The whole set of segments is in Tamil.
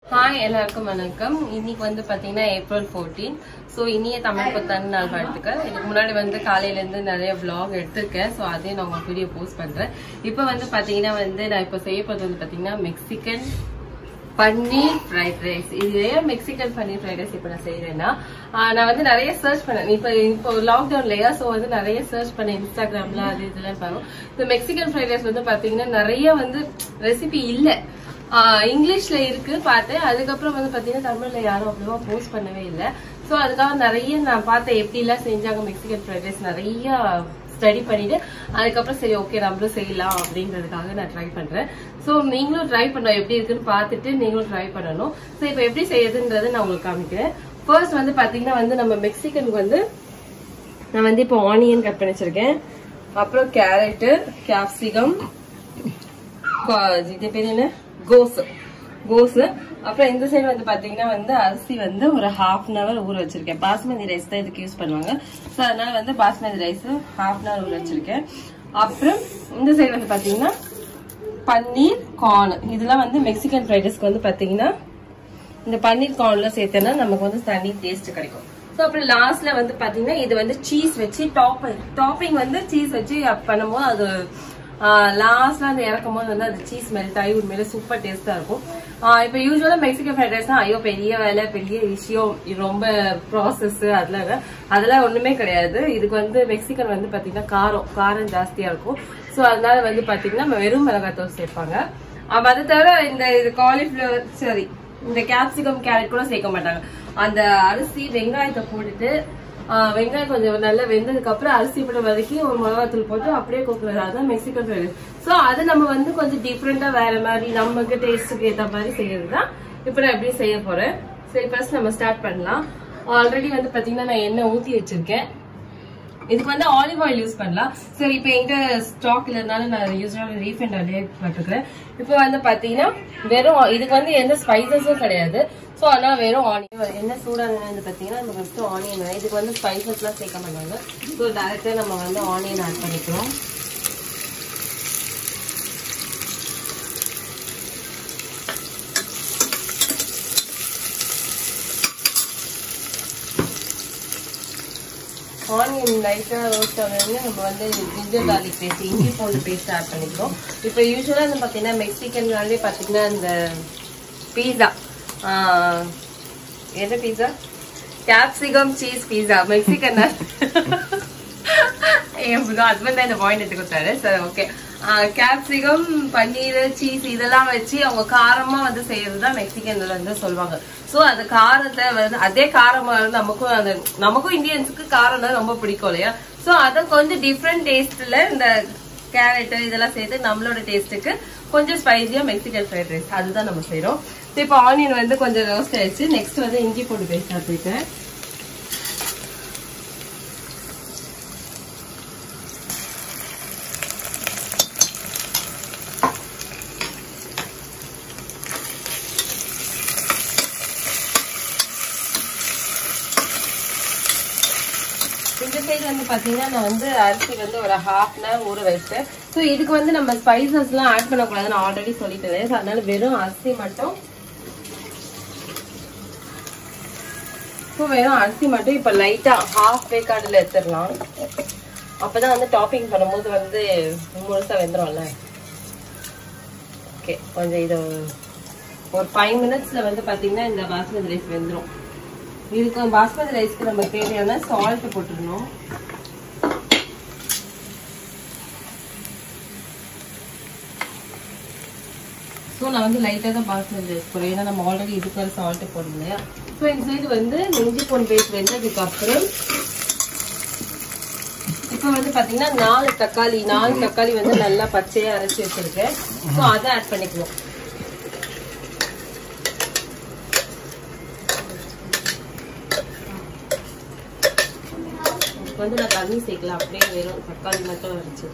ஹாய் எல்லாருக்கும் வணக்கம் இன்னைக்கு வந்து பாத்தீங்கன்னா ஏப்ரல் 14 ஸோ இனிய தமிழ் புத்தாண்டு நாள் வாழ்த்துக்கள் இதுக்கு முன்னாடி வந்து காலையில இருந்து நிறைய vlog எடுத்திருக்கேன் ஸோ அதையும் நான் உங்களுக்கு வீடியோ போஸ்ட் பண்றேன் இப்போ வந்து பாத்தீங்கன்னா வந்து நான் இப்போ செய்ய போறது வந்து பாத்தீங்கன்னா மெக்சிகன் பன்னீர் ஃப்ரைட் ரைஸ் இது ஏன் மெக்சிகன் பன்னீர் ஃப்ரைட் ரைஸ் இப்போ நான் செய்யறேன்னா ஆஹ் நான் வந்து நிறைய சர்ச் பண்ணேன் இப்போ இப்போ லாக்டவுன்லயா ஸோ வந்து நிறைய சர்ச் பண்ணேன் இன்ஸ்டாகிராம்ல அது இதெல்லாம் பாருங்க இந்த மெக்சிகன் ஃப்ரைட் ரைஸ் வந்து பாத்தீங்கன்னா நிறைய வந்து ரெசிபி இல்ல ஆஹ் இங்கிலீஷ்ல இருக்கு பார்த்தேன் அதுக்கப்புறம் வந்து பாத்தீங்கன்னா தமிழ்ல யாரும் அவ்வளவா போஸ்ட் பண்ணவே இல்லை ஸோ அதுக்காக நிறைய நான் பார்த்தேன் எப்படி எல்லாம் செஞ்சாங்க மெக்சிகன் ஃப்ரைட் ரைஸ் நிறைய ஸ்டடி பண்ணிட்டு அதுக்கப்புறம் சரி ஓகே நம்மளும் செய்யலாம் அப்படின்றதுக்காக நான் ட்ரை பண்றேன் ஸோ நீங்களும் ட்ரை பண்ணோம் எப்படி இருக்குன்னு பார்த்துட்டு நீங்களும் ட்ரை பண்ணணும் ஸோ இப்போ எப்படி செய்யறதுன்றது நான் உங்களுக்கு காமிக்கிறேன் ஃபர்ஸ்ட் வந்து பாத்தீங்கன்னா வந்து நம்ம மெக்சிகனுக்கு வந்து நான் வந்து இப்போ ஆனியன் கட் பண்ணி வச்சிருக்கேன் அப்புறம் கேரட்டு கேப்சிகம் இது பேர் என்ன கோஸ் கோஸ் அப்புறம் இந்த சைடு வந்து பாத்தீங்கன்னா வந்து அரிசி வந்து ஒரு ஹாஃப் அன் அவர் ஊற வச்சிருக்கேன் பாஸ்மதி ரைஸ் தான் இதுக்கு யூஸ் பண்ணுவாங்க ஸோ அதனால வந்து basmati rice half an hour ஊற வச்சிருக்கேன் அப்புறம் இந்த சைடு வந்து பாத்தீங்கன்னா பன்னீர் கார்ன் இதெல்லாம் வந்து மெக்சிகன் ஃப்ரைட் ரைஸ்க்கு வந்து பாத்தீங்கன்னா இந்த பன்னீர் கார்ன்ல சேர்த்தேன்னா நமக்கு வந்து தனி டேஸ்ட் கிடைக்கும் ஸோ அப்புறம் லாஸ்ட்ல வந்து பாத்தீங்கன்னா இது வந்து சீஸ் வச்சு டாப்பிங் டாப்பிங் வந்து சீஸ் வச்சு பண்ணும்போது அது லாஸ்ட்ல அந்த இறக்கும் போது வந்து அது சீஸ் மெல்ட் ஆகி உண்மையில சூப்பர் டேஸ்டா இருக்கும் ஆஹ் இப்போ யூஸ்வலா மெக்சிகன் ஃப்ரைட் ரைஸ்னா ஐயோ பெரிய வேலை பெரிய விஷயம் இது ரொம்ப ப்ராசஸ் அதெல்லாம் இல்ல. அதெல்லாம் ஒண்ணுமே கிடையாது இதுக்கு வந்து மெக்சிகன் வந்து பாத்தீங்கன்னா காரம் காரம் ஜாஸ்தியா இருக்கும் ஸோ அதனால வந்து பாத்தீங்கன்னா வெறும் மிளகாத்தூள் சேர்ப்பாங்க ஆமா, அது தவிர இந்த இது காலிஃபிளவர் சரி இந்த கேப்சிகம் கேரட் கூட சேர்க்க மாட்டாங்க அந்த அரிசி வெங்காயத்தை போட்டுட்டு ஆஹ், வெங்காயம் கொஞ்சம் நல்லா வெந்ததுக்கு அப்புறம் அரிசி போட்டு வதக்கி ஒரு மிளகாத்தூள் போட்டு அப்படியே கொடுக்குறது அதான் மெக்சிகன் ஃப்ரைட் ரைஸ் ஸோ அது நம்ம வந்து கொஞ்சம் டிஃப்ரெண்டா வேற மாதிரி நமக்கு டேஸ்ட்டுக்கு ஏத்த மாதிரி செய்யறது தான் இப்போ நான் எப்படி செய்ய போறேன் சரி ஃபர்ஸ்ட் நம்ம ஸ்டார்ட் பண்ணலாம் ஆல்ரெடி வந்து பாத்தீங்கன்னா நான் எண்ணெய் ஊத்தி வச்சிருக்கேன் இதுக்கு வந்து ஆலிவ் ஆயில் யூஸ் பண்ணலாம் சரி இப்போ எங்க ஸ்டாக் இல்லைனாலும் நான் யூஸ்வலாக ரீஃபைண்ட் ஆயிலே போட்டுக்கிறேன் இப்போ வந்து பாத்தீங்கன்னா வெறும் இதுக்கு வந்து எந்த ஸ்பைசஸும் கிடையாது ஸோ ஆனால் வெறும் ஆனியன் என்ன சூடானது வந்து பாத்தீங்கன்னா நம்ம ஃபர்ஸ்ட் ஆனியன் இதுக்கு வந்து ஸ்பைசஸ்லாம் சேர்க்க மாட்டாங்க ஸோ டேரக்டாக நம்ம வந்து ஆனியன் ஆட் பண்ணிக்கிறோம் ஆனியன் லைட்டா ரோஸ்ட் ஆனதுமே நம்ம வந்து ஜிஞ்சர் garlic பேஸ்ட் இஞ்சி பூண்டு பேஸ்ட் ஆட் பண்ணிக்கிறோம் இப்போ யூஸ்வலா வந்து பாத்தீங்கன்னா மெக்சிகன்லாலே பாத்தீங்கன்னா இந்த பீஸா என்ன pizza capsicum cheese pizza Mexican என் ஹஸ்பண்ட் தான் இந்த பாயிண்ட் எடுத்து கொடுத்தாரு சரி ஓகே கேப்சிகம் பன்னீர் சீஸ் இதெல்லாம் வச்சு அவங்க காரமா வந்து செய்யறது தான் மெக்சிகன்ல வந்து சொல்லுவாங்க சோ அந்த காரத்தை வந்து அதே காரமா இருந்து நமக்கும் அந்த நமக்கும் இந்தியன்ஸுக்கு காரம் தான் ரொம்ப பிடிக்கும் இல்லையா சோ அதை கொஞ்சம் டிஃப்ரெண்ட் டேஸ்ட்ல இந்த கேரட் இதெல்லாம் சேர்த்து நம்மளோட டேஸ்ட்டுக்கு கொஞ்சம் ஸ்பைசியா மெக்சிகன் ஃப்ரைட் ரைஸ் அதுதான் நம்ம செய்யறோம் இப்போ ஆனியன் வந்து கொஞ்சம் ரோஸ்ட் ஆயிடுச்சு நெக்ஸ்ட் வந்து இஞ்சி பூண்டு பேஸ்ட் ஆட்டிருக்கேன் இந்த சைடு வந்து பாத்தீங்கன்னா நான் வந்து அரிசி வந்து ஒரு ஹாஃப் அன் ஹவர் ஊற வச்சிட்டேன் ஸோ இதுக்கு வந்து நம்ம ஸ்பைசஸ் எல்லாம் ஆட் பண்ணக்கூடாதுன்னு ஆல்ரெடி சொல்லிட்டேன் ஸோ அதனால வெறும் அரிசி மட்டும் ஸோ வெறும் அரிசி மட்டும் இப்போ லைட்டா ஹாஃப் வேக்காடுல எடுத்துடலாம் அப்பதான் வந்து டாப்பிங் பண்ணும்போது வந்து முழுசா வெந்துரும்ல ஓகே கொஞ்சம் இது ஒரு ஃபைவ் மினிட்ஸ்ல வந்து பாத்தீங்கன்னா இந்த பாஸ்மதி ரைஸ் வெந்துரும் இதுக்கு பாஸ்மதி ரைஸ்க்கு நம்ம தேவையான சால்ட் போட்டுக்கணும் ஸோ நான் வந்து லைட்டாக தான் பாஸ்மதி ரைஸ் போடுறேன் ஏன்னா நம்ம ஆல்ரெடி இதுக்கு ஒரு சால்ட் போடணும் இல்லையா ஸோ இந்த சைடு வந்து இஞ்சி பூண்டு பேஸ்ட் வெந்ததுக்கு அப்புறம் இப்போ வந்து பாத்தீங்கன்னா நாலு தக்காளி நாலு தக்காளி வந்து நல்லா பச்சையா அரைச்சி வச்சிருக்கேன் ஸோ அதை ஆட் பண்ணிக்கணும் இதுக்கு வந்து நான் தண்ணி சேர்க்கல அப்படியே வெறும் தக்காளி மட்டும் அரைச்சு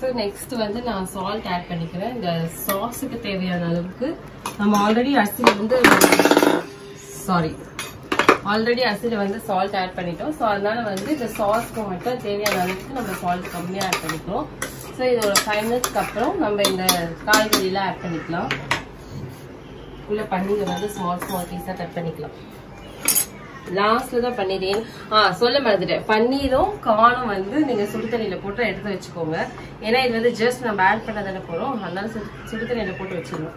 ஸோ நெக்ஸ்ட் வந்து நான் சால்ட் ஆட் பண்ணிக்கிறேன் இந்த சாஸுக்கு தேவையான அளவுக்கு நம்ம ஆல்ரெடி அரிசியில் வந்து சாரி ஆல்ரெடி அரிசியில் வந்து சால்ட் ஆட் பண்ணிட்டோம் ஸோ அதனால வந்து இந்த சாஸ்க்கு மட்டும் தேவையான அளவுக்கு நம்ம சால்ட் கம்மியாக ஆட் பண்ணிக்கிறோம் ஸோ இதோட ஃபைவ் மினிட்ஸ்க்கு அப்புறம் நம்ம இந்த காய்கறியெல்லாம் ஆட் பண்ணிக்கலாம் உள்ள பன்னீரை வந்து ஸ்மால் ஸ்மால் பீஸாக கட் பண்ணிக்கலாம் லாஸ்ட்ல தான் பன்னீர் ஆ சொல்ல மறந்துட்டேன் பன்னீரும் காணும் வந்து நீங்க சுடு தண்ணியில போட்டு எடுத்து வச்சுக்கோங்க ஏன்னா இது வந்து ஜஸ்ட் நம்ம ஆட் பண்ண தானே போறோம் அதனால சு- சுடு தண்ணியில போட்டு வச்சிடணும்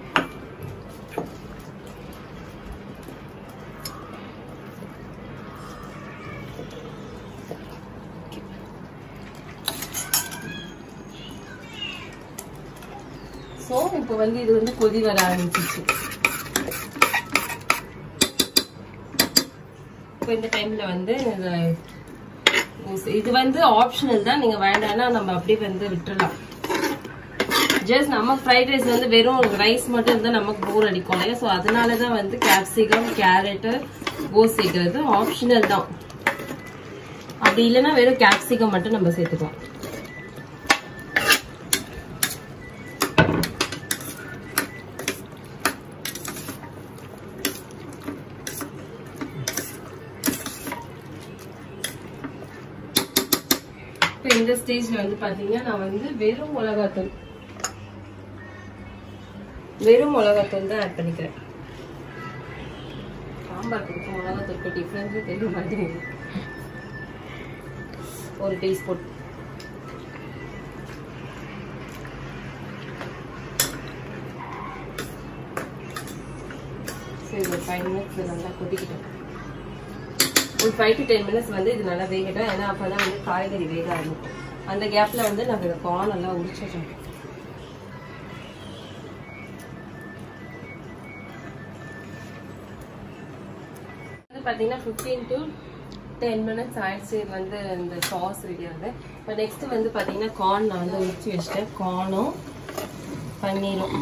ஸோ இப்போ வந்து இது வந்து கொதி வர ஆரம்பிச்சிச்சு இப்போ இந்த டைம்ல வந்து இது இது வந்து ஆப்ஷனல் தான் நீங்க வேண்டாம்னா நம்ம அப்படியே வந்து விட்டுறலாம் ஜஸ்ட் நம்ம ஃப்ரைட் ரைஸ் வந்து வெறும் ரைஸ் மட்டும் இருந்தால் நமக்கு போர் அடிக்கும் இல்லையா ஸோ அதனால தான் வந்து கேப்சிகம் கேரட்டு கோஸ் சேர்க்கறது ஆப்ஷனல் தான் அப்படி இல்லைன்னா வெறும் கேப்சிகம் மட்டும் நம்ம சேர்த்துக்கலாம் இப்போ இந்த ஸ்டேஜ்ல வந்து பாத்தீங்கன்னா நான் வந்து வெறும் மிளகாத்தூள் வெறும் மிளகாத்தூள் தான் ஆட் பண்ணிக்கிறேன் சாம்பார் கொடுக்கும் மிளகாத்தூளுக்கு டிஃப்ரென்ஸே தெரிய மாட்டேங்குது ஒரு டீஸ்பூன் சரி ஒரு ஃபைவ் மினிட்ஸ் நல்லா கொதிக்கிட்டோம் ஒரு ஃபைவ் டு டென் மினிட்ஸ் வந்து இது நல்லா வேகட்டும் ஏன்னா அப்பதான் வந்து காய்கறி வேக ஆரம்பிக்கும் அந்த கேப்ல வந்து நம்ம இதை கார்ன் நல்லா உரிச்சிடணும் வந்து பார்த்தீங்கன்னா ஃபிஃப்டீன் டு டென் மினிட்ஸ் ஆயிடுச்சு இது வந்து இந்த சாஸ் ரெடி ஆகுது இப்போ நெக்ஸ்ட் வந்து பார்த்தீங்கன்னா கார்ன் நான் வந்து உரிச்சு வச்சிட்டேன் கார்னும் பன்னீரும்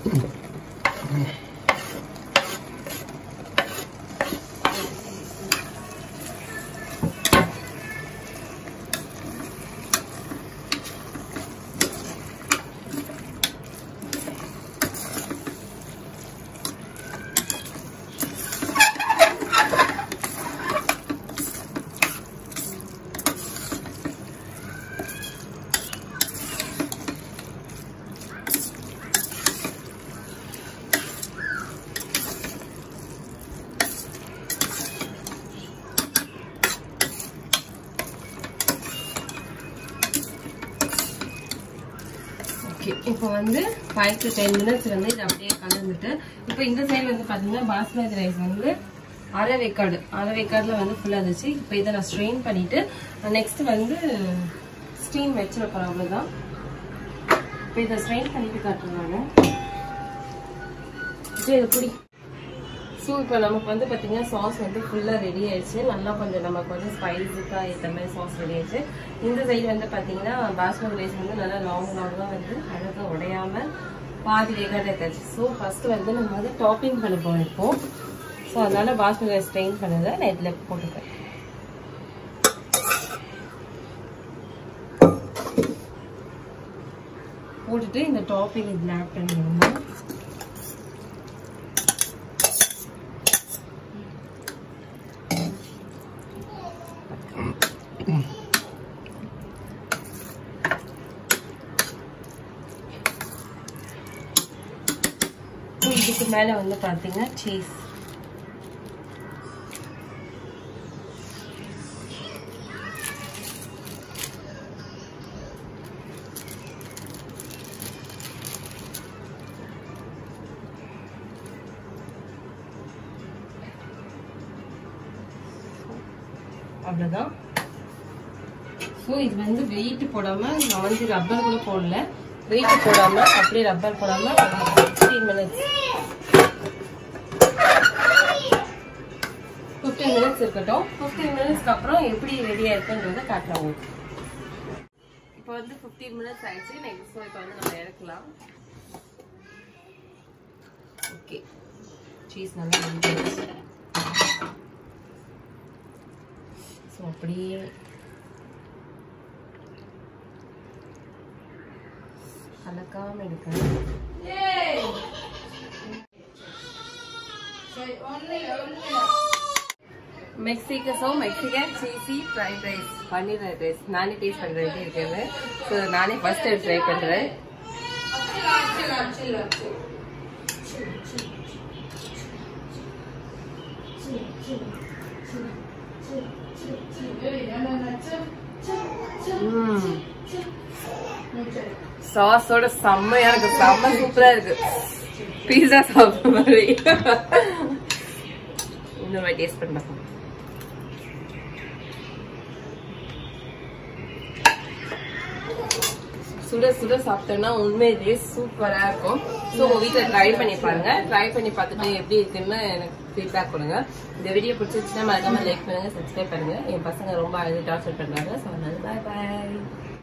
ஓகே இப்போ வந்து ஃபைவ் டு டென் மினிட்ஸ் வந்து இதை அப்படியே கலந்துட்டு இப்போ இந்த சைடு வந்து பார்த்தீங்கன்னா பாஸ்மதி ரைஸ் வந்து அரை வேக்காடு அரை வேக்காடுல வந்து ஃபுல்லாக இருந்துச்சு இப்போ இதை நான் ஸ்ட்ரெயின் பண்ணிட்டு நெக்ஸ்ட் வந்து ஸ்டீம் வச்சிட போகிறேன் அவ்வளோதான் இப்போ இதை ஸ்ட்ரெயின் பண்ணிட்டு காட்டுறேன் நான் இப்போ இதை பிடி ஸோ இப்போ நமக்கு வந்து பார்த்தீங்கன்னா சாஸ் வந்து ஃபுல்லாக ரெடி ஆயிடுச்சு நல்லா கொஞ்சம் நமக்கு வந்து ஸ்பைஸுக்காக ஏற்ற மாதிரி சாஸ் ரெடி ஆயிடுச்சு இந்த சைடு வந்து பார்த்தீங்கன்னா பாஸ்மதி ரைஸ் வந்து நல்லா லாங் லாங்காக வந்து அழகாக உடையாம பாதி வேகாட்ட எடுத்தாச்சு ஸோ ஃபர்ஸ்ட் வந்து நம்ம வந்து டாப்பிங் பண்ண போகிறோம் இப்போ ஸோ அதனால பாஸ்மதி ரைஸ் ஸ்ட்ரெயின் பண்ணதை நான் இதில் போட்டுப்பேன் போட்டுட்டு இந்த டாப்பிங் இதில் ஆட் பண்ணிடுவோம் இதுக்கு மேல வந்து பாத்தீங்கன்னா சீஸ் அவ்வளவுதான் ஸோ இது வந்து வெயிட் போடாம நான் வந்து ரப்பர் கூட போடல வெயிட் போடாம அப்படியே ரப்பர் போடாம ஃபிஃப்டீன் மினிட்ஸ் ஃபிஃப்டீன் மினிட்ஸ் இருக்கட்டும் ஃபிஃப்டீன் மினிட்ஸ்க்கு அப்புறம் எப்படி ரெடியா இருக்குன்றத காட்டுறேன் உங்களுக்கு இப்போ வந்து ஃபிஃப்டீன் மினிட்ஸ் ஆயிடுச்சு நெக்ஸ்ட் ஸோ இப்போ வந்து நம்ம இறக்கலாம் ஓகே சீஸ் நல்லா வெந்துருச்சு ஸோ அப்படியே கலக்காம எடுக்கிறேன் மெக்சிகஸோ Mexican cheesy fried rice paneer fried rice நானே டேஸ்ட் பண்றேன் எப்படி இருக்கிறது ஸோ நானே ஃபர்ஸ்ட் டைம் ட்ரை பண்றேன் சாஸோட செம்மையா இருக்கு செம்ம சூப்பரா இருக்கு பீஸா சாப்பிட்ற மாதிரி இன்னொரு டேஸ்ட் பண்ண சுட சுட சாப்பிட்டோம்னா உண்மையிலேயே சூப்பரா இருக்கும் ஸோ உங்க வீட்டுல ட்ரை பண்ணி பாருங்க ட்ரை பண்ணி பார்த்துட்டு எப்படி இருக்குன்னு எனக்கு ஃபீட்பேக் கொடுங்க இந்த வீடியோ பிடிச்சிருச்சுன்னா மறக்காம லைக் பண்ணுங்க சப்ஸ்கிரைப் பண்ணுங்க என் பசங்க ரொம்ப அழுது டார்ச்சர் பண்றாங்க ஸோ அதனால பாய் பாய்